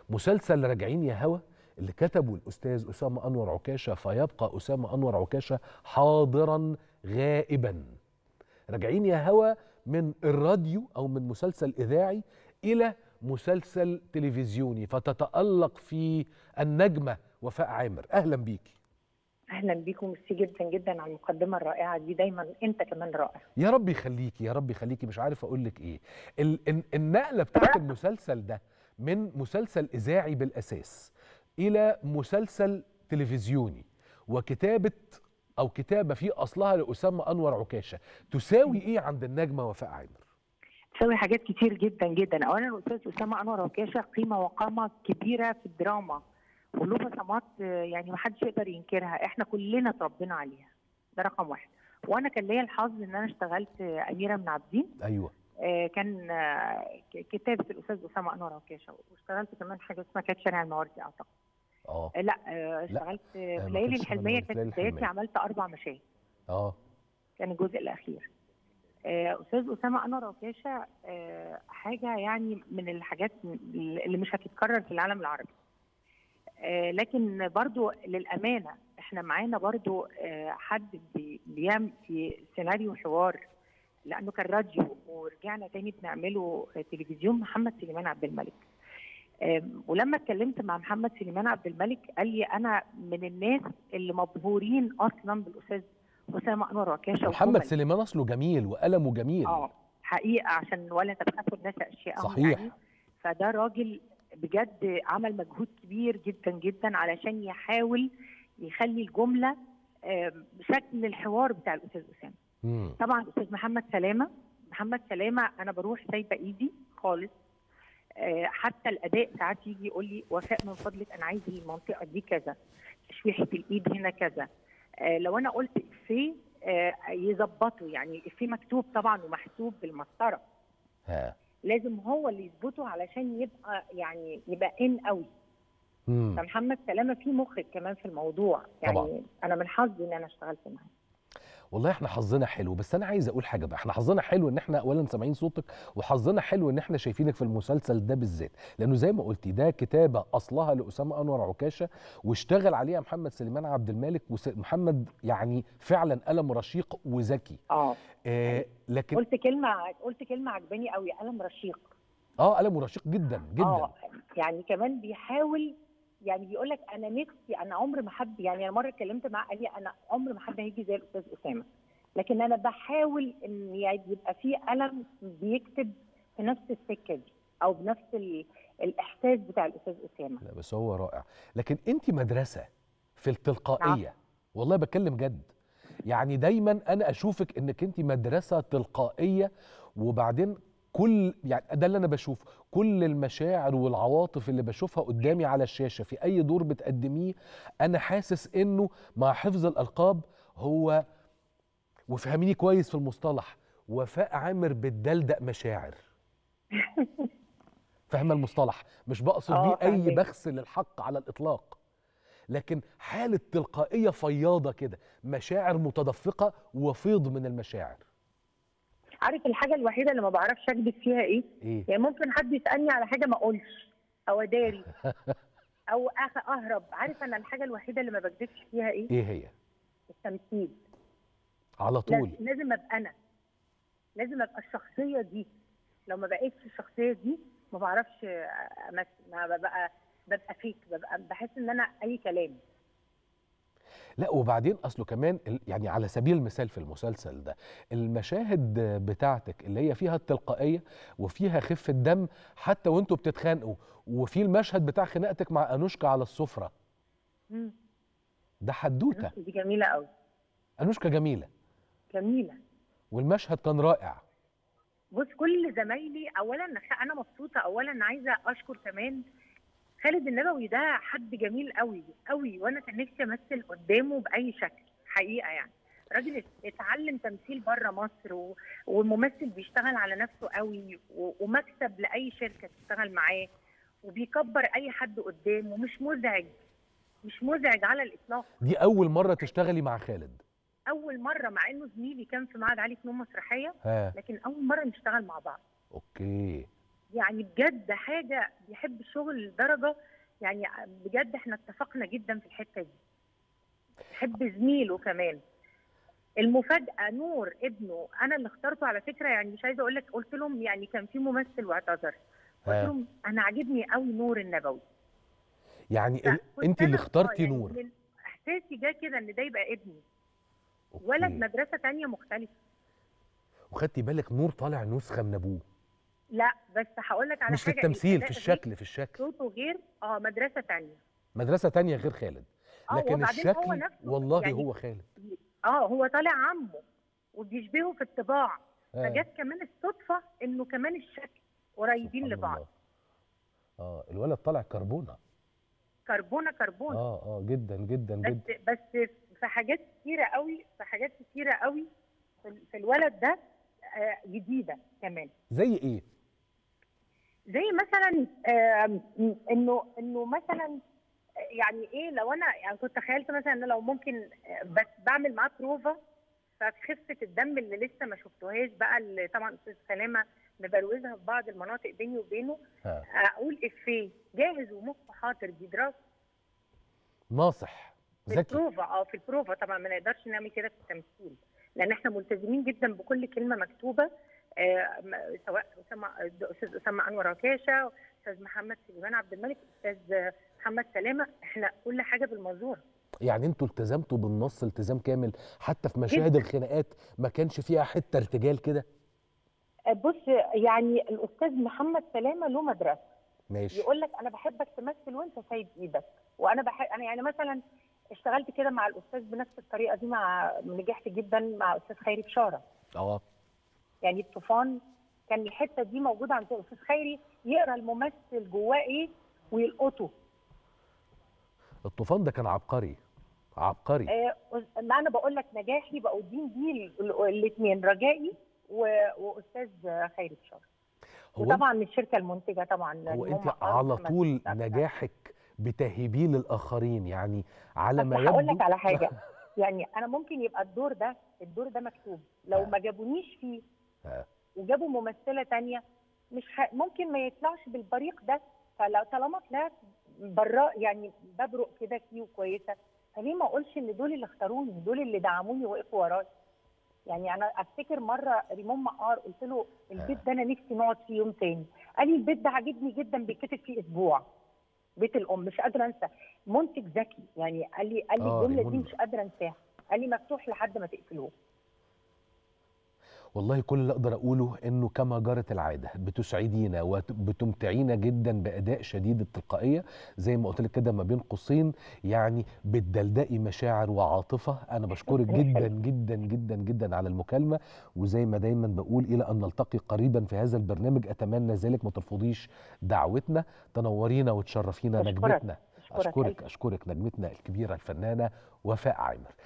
مسلسل راجعين يا هوا اللي كتبه الاستاذ اسامه انور عكاشه فيبقى اسامه انور عكاشه حاضرا غائبا راجعين يا هوا من الراديو او من مسلسل اذاعي الى مسلسل تلفزيوني فتتالق في النجمه وفاء عامر اهلا بيكي اهلا بيكم ميرسي جدا جدا على المقدمه الرائعه دي دايما انت كمان رائع يا رب يخليكي يا رب يخليكي مش عارف اقول لك ايه ال- ال- النقله بتاعت المسلسل ده من مسلسل اذاعي بالاساس الى مسلسل تلفزيوني وكتابه او كتابه في اصلها لاسامه انور عكاشه تساوي ايه عند النجمه وفاء عامر تسوي حاجات كتير جدا جدا اولا الاستاذ اسامه انور عكاشه قيمه وقامه كبيره في الدراما وله بصمات آه، يعني ما حدش يقدر ينكرها احنا كلنا اتربينا عليها ده رقم واحد وانا كان ليا الحظ ان انا اشتغلت آه، اميره من عابدين ايوه آه، كان آه، ك- كتابه الاستاذ اسامه انور عكاشه واشتغلت كمان حاجه اسمها كانت شارع المواردي اعتقد اه آه، لا آه، اشتغلت آه، ما في ليالي كانتش شارع الحلميه المواردي، في ليالي كانت بدايتي الحلمية. عملت اربع مشاهد اه كان الجزء الاخير آه، استاذ اسامه انور عكاشه آه، حاجه يعني من الحاجات اللي مش هتتكرر في العالم العربي آه، لكن برضو للامانه احنا معانا برضو آه، حد بي- بيعمل في سيناريو حوار لانه كان راديو ورجعنا تاني بنعمله آه، تلفزيون محمد سليمان عبد الملك آم، ولما اتكلمت مع محمد سليمان عبد الملك قال لي انا من الناس اللي مبهورين اصلا بالاستاذ اسامه انور عكاشه محمد وهم سليمان اصله جميل وقلمه جميل اه حقيقه عشان ولا تبخسوا الناس اشياء صحيح. يعني فده راجل بجد عمل مجهود كبير جدا جدا علشان يحاول يخلي الجمله آم، بشكل الحوار بتاع الاستاذ اسامه مم. طبعا الاستاذ محمد سلامه محمد سلامه انا بروح سايبه ايدي خالص آه، حتى الاداء ساعات يجي يقول لي وفاء من فضلك انا عايز المنطقه دي كذا تشويحه الايد هنا كذا آه، لو انا قلت افيه آه، يظبطه يعني افيه مكتوب طبعا ومحسوب بالمسطره ها لازم هو اللي يظبطه علشان يبقى يعني يبقى ان قوي مم. فمحمد سلامه في مخرج كمان في الموضوع يعني طبعاً. انا من حظي ان انا اشتغلت معاه والله احنا حظنا حلو بس انا عايز اقول حاجه بقى احنا حظنا حلو ان احنا اولا سامعين صوتك وحظنا حلو ان احنا شايفينك في المسلسل ده بالذات لانه زي ما قلتي ده كتابه اصلها لاسامه انور عكاشه واشتغل عليها محمد سليمان عبد الملك ومحمد يعني فعلا قلم رشيق وذكي اه آه لكن قلت كلمه قلت كلمه عجباني قوي قلم رشيق اه قلم رشيق جدا جدا اه يعني كمان بيحاول يعني بيقول لك انا نفسي انا عمر ما حد يعني انا مره اتكلمت معاه قال لي انا عمر ما حد هيجي زي الاستاذ اسامه لكن انا بحاول ان يعني يبقى في قلم بيكتب في نفس السكه دي او بنفس ال... الاحساس بتاع الاستاذ اسامه لا بس هو رائع لكن انت مدرسه في التلقائيه والله بتكلم جد يعني دايما انا اشوفك انك انت مدرسه تلقائيه وبعدين كل يعني ده اللي انا بشوفه كل المشاعر والعواطف اللي بشوفها قدامي على الشاشه في اي دور بتقدميه انا حاسس انه مع حفظ الالقاب هو وفهميني كويس في المصطلح وفاء عامر بتدلدق مشاعر فاهمه المصطلح مش بقصد آه، بيه اي فاهماك. بخس للحق على الاطلاق لكن حاله تلقائيه فياضه كده مشاعر متدفقه وفيض من المشاعر عارف الحاجه الوحيده اللي ما بعرفش اكذب فيها ايه ايه يعني ممكن حد يسالني على حاجه ما اقولش او اداري او أخ- اهرب عارف انا الحاجه الوحيده اللي ما بكذبش فيها ايه ايه هي التمثيل على طول لاز- لازم ابقى انا لازم ابقى الشخصيه دي لو ما بقيتش الشخصيه دي ما بعرفش امثل ما ببقى ببقى فيك ببقى بحس ان انا اي كلام لا وبعدين اصله كمان ال- يعني على سبيل المثال في المسلسل ده المشاهد بتاعتك اللي هي فيها التلقائيه وفيها خفه دم حتى وانتوا بتتخانقوا وفي المشهد بتاع خناقتك مع انوشكا على السفره مم. ده حدوته دي جميله قوي انوشكا جميله جميله والمشهد كان رائع بص كل زمايلي اولا انا مبسوطه اولا عايزه اشكر كمان خالد النبوي ده حد جميل قوي قوي وانا كان نفسي امثل قدامه باي شكل حقيقه يعني راجل اتعلم تمثيل بره مصر و... وممثل بيشتغل على نفسه قوي و... ومكسب لاي شركه تشتغل معاه وبيكبر اي حد قدامه مش مزعج مش مزعج على الاطلاق دي اول مره تشتغلي مع خالد اول مره مع انه زميلي كان في معهد عالي فنون مسرحيه ها لكن اول مره نشتغل مع بعض اوكي يعني بجد حاجه بيحب الشغل لدرجه يعني بجد احنا اتفقنا جدا في الحته دي بيحب زميله كمان المفاجاه نور ابنه انا اللي اخترته على فكره يعني مش عايزه اقول لك قلت لهم يعني كان في ممثل واعتذر قلت ها. لهم انا عاجبني قوي نور النبوي يعني ال... فكنت انت اللي أنا- آه اخترتي يعني نور من احساسي جه كده ان ده يبقى ابني أوكي. ولد مدرسه تانية مختلفه وخدتي بالك نور طالع نسخه من ابوه لا بس هقول لك على مش في حاجه التمثيل في الأداء الشكل في الشكل غير صوته غير اه مدرسه تانية مدرسه تانية غير خالد اه لكن وبعدين هو الشكل نفسه والله يعني هو خالد اه هو طالع عمه وبيشبهه في الطباع آه. فجت كمان الصدفه انه كمان الشكل قريبين سبحان لبعض الله. اه الولد طالع كربونه كربونه كربونه اه اه جدا جدا بس جدا بس في حاجات كتيره قوي في حاجات كتيره قوي في, في الولد ده آه جديده كمان زي ايه زي مثلا آم، انه انه مثلا يعني ايه لو انا يعني كنت تخيلت مثلا ان لو ممكن آه، بس بعمل معاه بروفا فخفه الدم اللي لسه ما شفتوهاش بقى اللي طبعا استاذ سلامه مبروزها في بعض المناطق بيني وبينه ها. اقول افيه جاهز ومخه حاضر دي دراسه ناصح في ذكي البروفا اه في البروفا طبعا ما نقدرش نعمل كده في التمثيل لان احنا ملتزمين جدا بكل كلمه مكتوبه آه م- سواء اسامه استاذ اسامه انور عكاشه استاذ محمد سليمان عبد الملك استاذ محمد سلامه احنا كل حاجه بالمنظور يعني انتوا التزمتوا بالنص التزام كامل حتى في مشاهد الخناقات ما كانش فيها حته ارتجال كده آه، بص يعني الاستاذ محمد سلامه له مدرسه ماشي يقول لك انا بحبك تمثل وانت سايب ايدك وانا بحب انا يعني مثلا اشتغلت كده مع الاستاذ بنفس الطريقه دي مع نجحت جدا مع استاذ خيري بشاره اه يعني الطوفان كان الحته دي موجوده عند الاستاذ خيري يقرا الممثل جواه ايه ويلقطه الطوفان ده كان عبقري عبقري آه ما انا بقول لك نجاحي بقوا دين دي الاثنين رجائي و- واستاذ خيري بشاره هو وطبعا من الشركه المنتجه طبعا هو اللي هم انت أرض على محمد طول عبد العزيز. نجاحك بتهيبيه للاخرين يعني على بس ما هقول يبدو لك على حاجه يعني انا ممكن يبقى الدور ده الدور ده مكتوب لو آه. ما جابونيش فيه آه. وجابوا ممثله تانية مش ح... ممكن ما يطلعش بالبريق ده فلو طالما طلعت برا يعني ببرق كده فيه وكويسه فليه ما اقولش ان دول اللي اختاروني دول اللي دعموني وقفوا ورايا يعني انا افتكر مره ريمون مقار قلت له البيت ده انا نفسي نقعد فيه يوم تاني قال لي البيت ده عاجبني جدا بيتكتب فيه اسبوع بيت الام مش قادره انسى منتج ذكي يعني قال لي قال لي آه، الجمله دي ريمون. مش قادره انساها قال لي مفتوح لحد ما تقفلوه والله كل اللي اقدر اقوله انه كما جرت العاده بتسعدينا وبتمتعينا جدا باداء شديد التلقائيه زي ما قلت لك كده ما بين قوسين يعني بتدلدقي مشاعر وعاطفه انا بشكرك جدا جدا جدا جدا على المكالمه وزي ما دايما بقول الى ان نلتقي قريبا في هذا البرنامج اتمنى ذلك ما ترفضيش دعوتنا تنورينا وتشرفينا أشكرك. نجمتنا أشكرك اشكرك ألف. اشكرك نجمتنا الكبيره الفنانه وفاء عامر